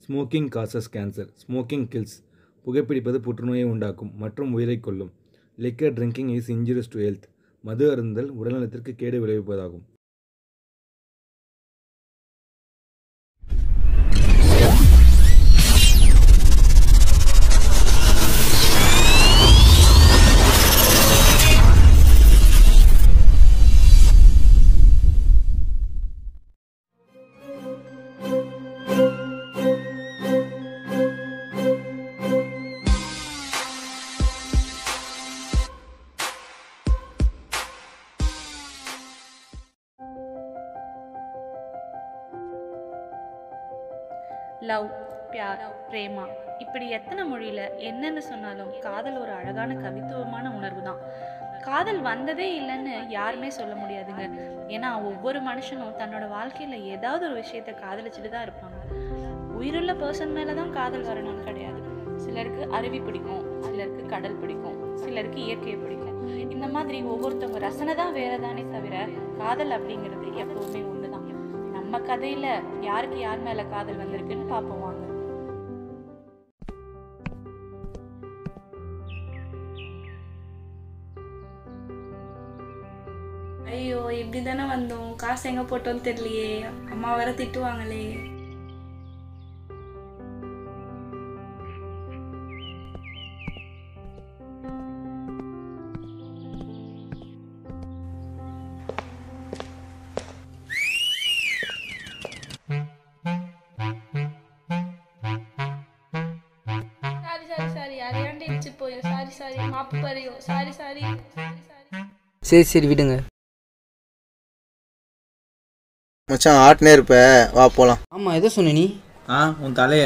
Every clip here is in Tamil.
Smoking causes cancer smoking kills புகைப்பிடிப்பது புற்றுநோயை உண்டாக்கும் மற்றும் உயிரைக் கொல்லும் liquor drinking is injurious to health மது அருந்தல் உடல்நலத்திற்கு கேடு விளைவிப்பதாகும் லவ் பியார் பிரேமா இப்படி எத்தனை மொழியில என்னன்னு சொன்னாலும் காதல் ஒரு அழகான கவித்துவமான உணர்வு தான் காதல் வந்ததே இல்லைன்னு யாருமே சொல்ல முடியாதுங்க ஏன்னா ஒவ்வொரு மனுஷனும் தன்னோட வாழ்க்கையில ஏதாவது ஒரு விஷயத்த காதலிச்சுட்டு தான் இருப்பாங்க உயிருள்ள பர்சன் மேல தான் காதல் வரணும்னு கிடையாது சிலருக்கு அருவி பிடிக்கும் சிலருக்கு கடல் பிடிக்கும் சிலருக்கு இயற்கையை பிடிக்கும் இந்த மாதிரி ஒவ்வொருத்தவங்க ரசனை தான் வேறதானே தவிர காதல் அப்படிங்கிறது எப்பவுமே ஒண்ணுதான் நம்ம கதையில யாருக்கு யார் மேல காதல் வந்திருக்குன்னு பார்ப்போம் வாங்க ஐயோ இப்படி தானே வந்தோம் காசு எங்கே போட்டோன்னு தெரியலையே அம்மா வேற திட்டுவாங்களே சாரி சாரி சாரி அறியாண்டு இடிச்சு போயும் சாரி சாரி மாப்பு பறையும் சாரி சாரி சாரி சாரி சரி சரி விடுங்க மச்சான் ஆட்டினே இருப்ப வா போலாம் ஆமாம் எதை சொன்ன நீ ஆ உன் தலைய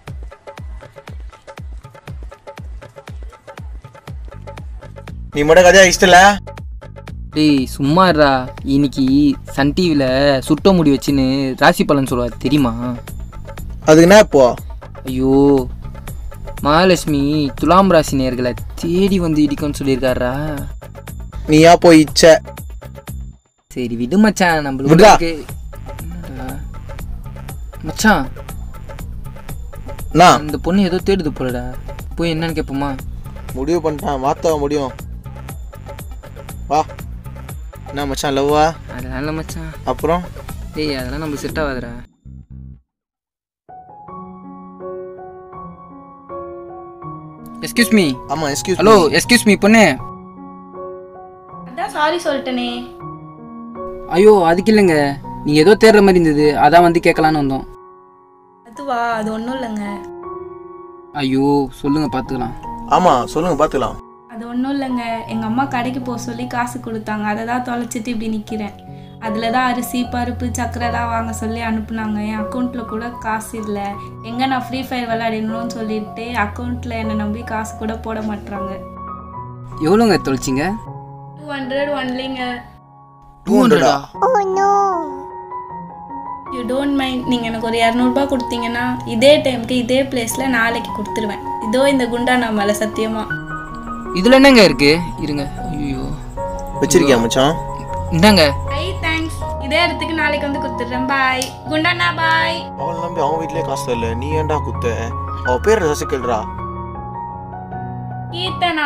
நீ மட்டும் கதையா இஷ்டல டேய் சும்மா இருடா இன்னைக்கு சன் டிவியில் சுட்ட முடி வச்சுன்னு ராசி பலன் சொல்லுவார் தெரியுமா அதுக்கு என்ன இப்போ ஐயோ மகாலட்சுமி துலாம் ராசி நேர்களை தேடி வந்து இடிக்கும்னு சொல்லியிருக்காரா நீ ஏன் போய் இச்ச சரி விடு மச்சான் நம்மளுக்கு விட்றா. இருக்கு. என்னடா? மச்சான் நான் அந்த பொண்ணு ஏதோ தேடுது போலடா போய் என்னன்னு கேட்போமா முடிவு பண்ணிட்டான் மாத்த முடியும் வா என்ன மச்சான் லவ்வா அதெல்லாம் இல்லை மச்சான் அப்புறம் டேய் அதெல்லாம் நம்ம செட் ஆகாதுடா எஸ்கியூஸ் மீ ஆமா எக்ஸ்கியூஸ் ஹலோ எஸ்கியூஸ் மீ பொண்ணு அதான் சாரி சொல்லிட்டேனே ஐயோ அதுக்கு இல்லைங்க நீங்கள் ஏதோ தேடுற மாதிரி இருந்தது அதான் வந்து கேட்கலான்னு வந்தோம் அதுவா அது ஒன்றும் இல்லைங்க ஐயோ சொல்லுங்க பார்த்துக்கலாம் ஆமா சொல்லுங்க பாத்துக்கலாம் அது ஒன்றும் இல்லைங்க எங்கள் அம்மா கடைக்கு போக சொல்லி காசு கொடுத்தாங்க அதை தான் தொலைச்சிட்டு இப்படி நிற்கிறேன் அதில் தான் அரிசி பருப்பு சக்கரைலாம் வாங்க சொல்லி அனுப்புனாங்க என் அக்கௌண்ட்டில் கூட காசு இல்லை எங்கே நான் ஃப்ரீ ஃபயர் விளையாடணும்னு சொல்லிட்டு அக்கௌண்ட்டில் என்னை நம்பி காசு கூட போட மாட்றாங்க எவ்வளோங்க தொலைச்சிங்க டூ ஹண்ட்ரட் ஒன்லிங்க டூ ஹண்ட்ரடா யூ டோன்ட் மைண்ட் நீங்கள் எனக்கு ஒரு இரநூறுபா கொடுத்தீங்கன்னா இதே டைமுக்கு இதே பிளேஸில் நாளைக்கு கொடுத்துருவேன் இதோ இந்த குண்டா நான் மேலே சத்தியமா இதில் என்னங்க இருக்கு இருங்க ஐயோ வச்சிருக்கியா மச்சான் இந்தாங்க ஐ தேங்க்ஸ் இதே இடத்துக்கு நாளைக்கு வந்து கொடுத்துட்றேன் பாய் குண்டாண்ணா பாய் அவன் நம்பி அவன் வீட்லயே காசு தரல நீ ஏன்டா குத்த அவ பேர் ரசிக்கல்றா கீர்த்தனா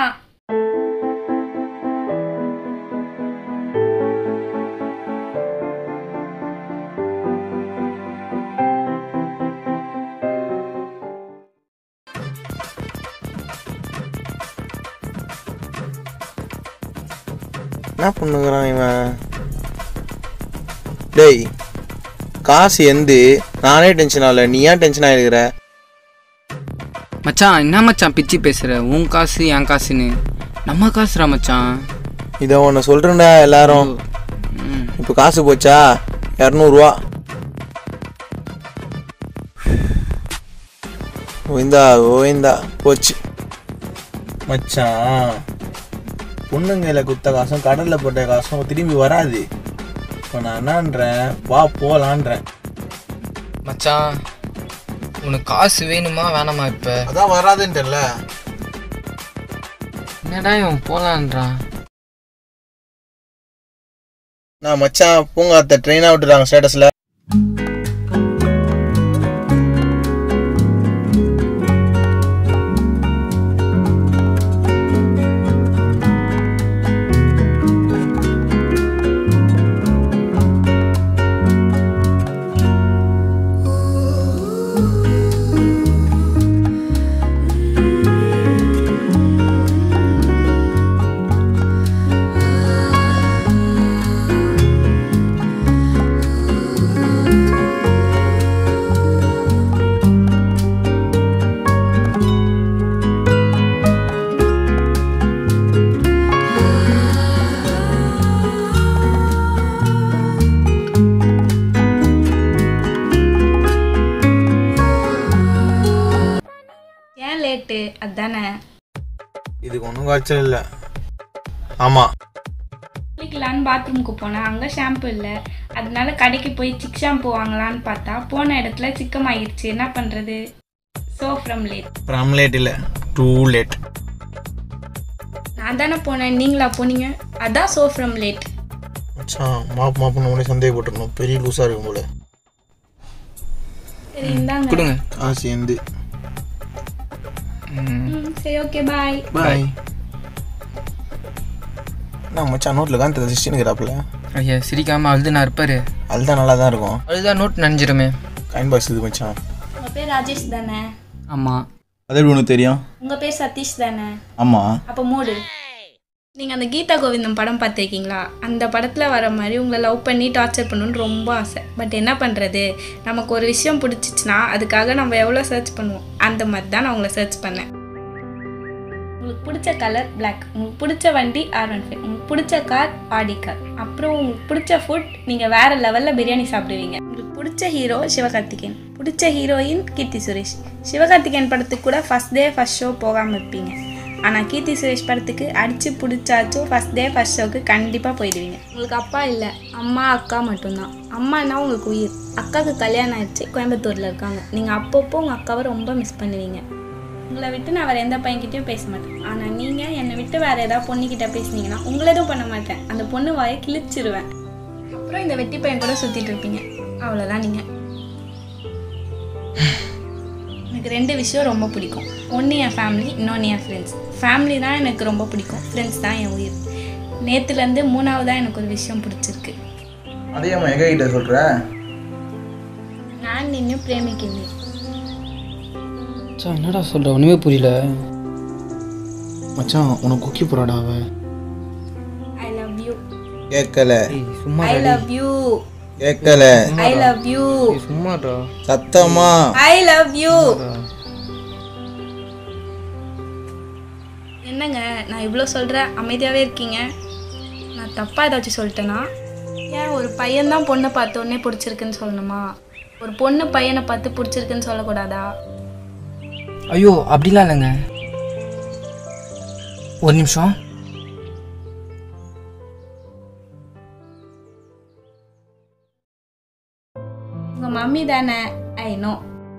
என்ன பண்ணுகிறான் இவன் டேய் காசு எந்து நானே டென்ஷன் ஆகல நீ ஏன் டென்ஷன் ஆகிருக்கிற மச்சான் என்ன மச்சான் பிச்சு பேசுற உன் காசு என் காசுன்னு நம்ம காசுடா மச்சான் இதை ஒன்று சொல்கிறேன்டா எல்லாரும் ம் இப்போ காசு போச்சா இரநூறுவா ஓய்ந்தா ஓய்ந்தா போச்சு மச்சான் பொண்ணுங்கையில குத்த காசும் கடலில் போட்ட காசும் திரும்பி வராது இப்போ நான் என்னன்றேன் வா போலான்றேன் மச்சான் உனக்கு காசு வேணுமா வேணாமா இப்போ அதான் வராதுன்றல என்னடா இவன் போலான்றான் நான் மச்சான் பூங்காத்த ட்ரெயினாக விட்டுறாங்க ஸ்டேட்டஸில் ஏன் லேட்டு அதானே இதுக்கு ஒன்றும் காய்ச்சல் இல்லை ஆமாம் குளிக்கலான்னு பாத்ரூமுக்கு போனேன் அங்கே ஷாம்பு இல்லை அதனால கடைக்கு போய் சிக் ஷாம்பு வாங்கலான்னு பார்த்தா போன இடத்துல சிக்கமாயிருச்சு என்ன பண்ணுறது so from late from late இல்லை டூ லேட் நான் தானே போனேன் நீங்களா போனீங்க அதான் ஸோ ஃப்ரம் லேட் மச்சான் மாப் மாப்பு நம்மளே சந்தேகப்பட்டிருந்தோம் பெரிய லூஸாக இருக்கும் போல சரி இந்தாங்க கொடுங்க காசு எந்து ம் சரி ஓகே பாய் பாய் நான் மச்சான் நோட்டில் காந்தி சிஸ்டினுக்கிறாப்புல ஐயா சிரிக்காம அழுது நான் இருப்பாரு அதுதான் நல்லா தான் இருக்கும் அழுதா நோட் நனைஞ்சிருமே காயின் பாக்ஸ் இது மச்சான் உங்கள் பேர் ராஜேஷ் தானே ஆமாம் அது எப்படி உனக்கு தெரியும் உங்கள் பேர் சதீஷ் தானே ஆமாம் அப்போ மூடு நீங்கள் அந்த கீதா கோவிந்தம் படம் பார்த்துருக்கீங்களா அந்த படத்தில் வர மாதிரி உங்களை லவ் பண்ணி டார்ச்சர் பண்ணணும்னு ரொம்ப ஆசை பட் என்ன பண்ணுறது நமக்கு ஒரு விஷயம் பிடிச்சிச்சுன்னா அதுக்காக நம்ம எவ்வளோ சர்ச் பண்ணுவோம் அந்த மாதிரி தான் நான் உங்களை சர்ச் பண்ணேன் உங்களுக்கு பிடிச்ச கலர் Black உங்களுக்கு பிடிச்ச வண்டி ஆர் ஒன் ஃபைவ் உங்களுக்கு பிடிச்ச கார் ஆடி கார் அப்புறம் உங்களுக்கு பிடிச்ச ஃபுட் நீங்கள் வேறு லெவலில் பிரியாணி சாப்பிடுவீங்க உங்களுக்கு பிடிச்ச ஹீரோ சிவகார்த்திகேயன் பிடிச்ச ஹீரோயின் கீர்த்தி சுரேஷ் சிவகார்த்திகேயன் படத்துக்கு கூட ஃபஸ்ட் டே ஃபஸ்ட் ஷோ போகாமல் இருப்பீங்க ஆனால் கீர்த்தி சுரேஷ் படத்துக்கு அடித்து பிடிச்சாச்சும் ஃபஸ்ட் டே ஃபஸ்ட் ஷோக்கு கண்டிப்பாக போயிடுவீங்க உங்களுக்கு அப்பா இல்லை அம்மா அக்கா மட்டும்தான் அம்மானா உங்களுக்கு உயிர் அக்காவுக்கு கல்யாணம் ஆயிடுச்சு கோயம்புத்தூரில் இருக்காங்க நீங்கள் அப்பப்போ உங்கள் அக்காவை ரொம்ப மிஸ் பண்ணுவீங்க உங்களை விட்டு நான் வேறு எந்த பையன்கிட்டயும் பேச மாட்டேன் ஆனால் நீங்கள் என்னை விட்டு வேறு ஏதாவது பொண்ணுக்கிட்ட பேசுனீங்கன்னா உங்களை எதுவும் பண்ண மாட்டேன் அந்த பொண்ணு வாயை கிழிச்சிருவேன் அப்புறம் இந்த வெட்டி பையன் கூட சுற்றிட்டு இருப்பீங்க அவ்வளோதான் நீங்கள் எனக்கு ரெண்டு விஷயம் ரொம்ப பிடிக்கும் ஒன்று என் ஃபேமிலி இன்னொன்று என் ஃப்ரெண்ட்ஸ் ஃபேமிலி தான் எனக்கு ரொம்ப பிடிக்கும் ஃப்ரெண்ட்ஸ் தான் என் உயிர் நேற்றுலேருந்து மூணாவதாக எனக்கு ஒரு விஷயம் பிடிச்சிருக்கு அதையம்மா எங்க கிட்ட சொல்கிற நான் நின்று பிரேமிக்கின்றேன் சார் என்னடா சொல்கிற ஒன்றுமே புரியல மச்சான் உனக்கு குக்கி போறாடா அவ ஐ லவ் யூ கேட்கல ஏய் சும்மா ஐ லவ் யூ கேட்கல ஐ லவ் யூ சும்மாடா சத்தமா ஐ லவ் யூ என்னங்க நான் இவ்வளோ சொல்கிறேன் அமைதியாகவே இருக்கீங்க நான் தப்பாக ஏதாச்சும் சொல்லிட்டேனா ஏன் ஒரு பையன்தான் பொண்ணை பார்த்த உடனே பிடிச்சிருக்குன்னு சொல்லணுமா ஒரு பொண்ணு பையனை பார்த்து பிடிச்சிருக்குன்னு சொல்லக்கூடாதா ஐயோ அப்படிலாம் இல்லைங்க ஒரு நிமிஷம் உங்கள் மம்மி தானே ஐ நோ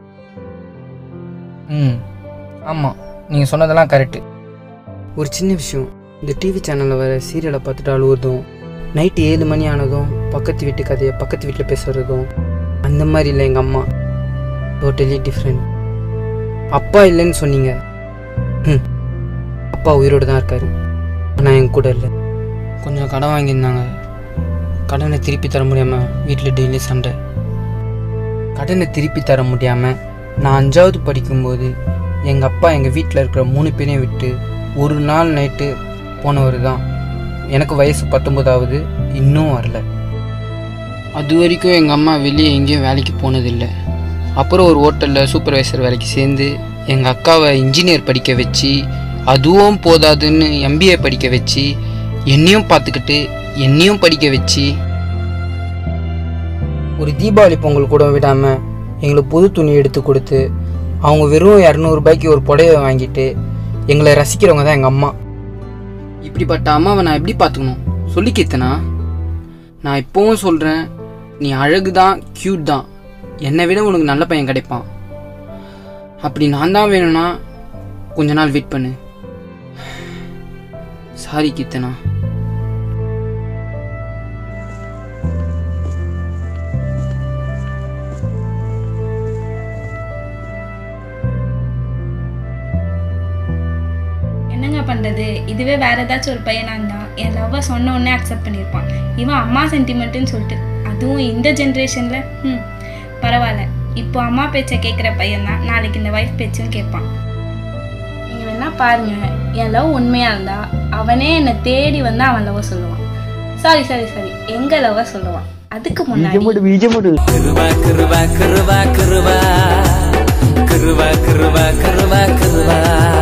ம் ஆமாம் நீங்கள் சொன்னதெல்லாம் கரெக்டு ஒரு சின்ன விஷயம் இந்த டிவி சேனலில் வர சீரியலை பார்த்துட்டு அழுவுறதும் நைட்டு ஏழு மணி ஆனதும் பக்கத்து வீட்டு கதையை பக்கத்து வீட்டில் பேசுகிறதும் அந்த மாதிரி இல்லை எங்கள் அம்மா டோட்டலி டிஃப்ரெண்ட் அப்பா இல்லைன்னு சொன்னீங்க ம் அப்பா உயிரோடு தான் இருக்காரு ஆனால் என் கூட இல்லை கொஞ்சம் கடன் வாங்கியிருந்தாங்க கடனை திருப்பி தர முடியாமல் வீட்டில் டெய்லி சண்டை கடனை திருப்பி தர முடியாமல் நான் அஞ்சாவது படிக்கும்போது எங்கள் அப்பா எங்கள் வீட்டில் இருக்கிற மூணு பேரையும் விட்டு ஒரு நாள் நைட்டு போனவர் தான் எனக்கு வயசு பத்தொம்போதாவது இன்னும் வரல அது வரைக்கும் எங்கள் அம்மா வெளியே எங்கேயும் வேலைக்கு போனதில்லை அப்புறம் ஒரு ஹோட்டலில் சூப்பர்வைசர் வேலைக்கு சேர்ந்து எங்கள் அக்காவை இன்ஜினியர் படிக்க வச்சு அதுவும் போதாதுன்னு எம்பிஏ படிக்க வச்சு என்னையும் பார்த்துக்கிட்டு என்னையும் படிக்க வச்சு ஒரு தீபாவளி பொங்கல் கூட விடாமல் எங்களுக்கு புது துணி எடுத்து கொடுத்து அவங்க வெறும் இரநூறுபாய்க்கு ஒரு புடவை வாங்கிட்டு எங்களை ரசிக்கிறவங்க தான் எங்கள் அம்மா இப்படிப்பட்ட அம்மாவை நான் எப்படி பார்த்துக்கணும் சொல்லி கீர்த்தனா நான் இப்போவும் சொல்கிறேன் நீ அழகு தான் க்யூட் தான் என்னை விட உனக்கு நல்ல பையன் கிடைப்பான் அப்படி நான் தான் வேணும்னா கொஞ்ச நாள் வெயிட் பண்ணு சாரி கீர்த்தனா என்னங்க பண்ணுறது இதுவே வேற ஏதாச்சும் ஒரு பையனாக இருந்தா என் லவ்வை சொன்ன உடனே அக்செப்ட் பண்ணியிருப்பான் இவன் அம்மா சென்டிமெண்ட்டுன்னு சொல்லிட்டு அதுவும் இந்த ஜென்ரேஷனில் ம் பரவாயில்ல இப்போ அம்மா பேச்சை கேட்குற பையன் தான் நாளைக்கு இந்த ஒய்ஃப் பேச்சும் கேட்பான் நீங்கள் வேணா பாருங்க என் லவ் உண்மையாக இருந்தா அவனே என்னை தேடி வந்து அவன் லவ் சொல்லுவான் சாரி சாரி சாரி எங்க லவ் சொல்லுவான் அதுக்கு முன்னாடி கிருபா கிருபா கிருபா கிருபா கிருபா கிருபா கிருபா கிருபா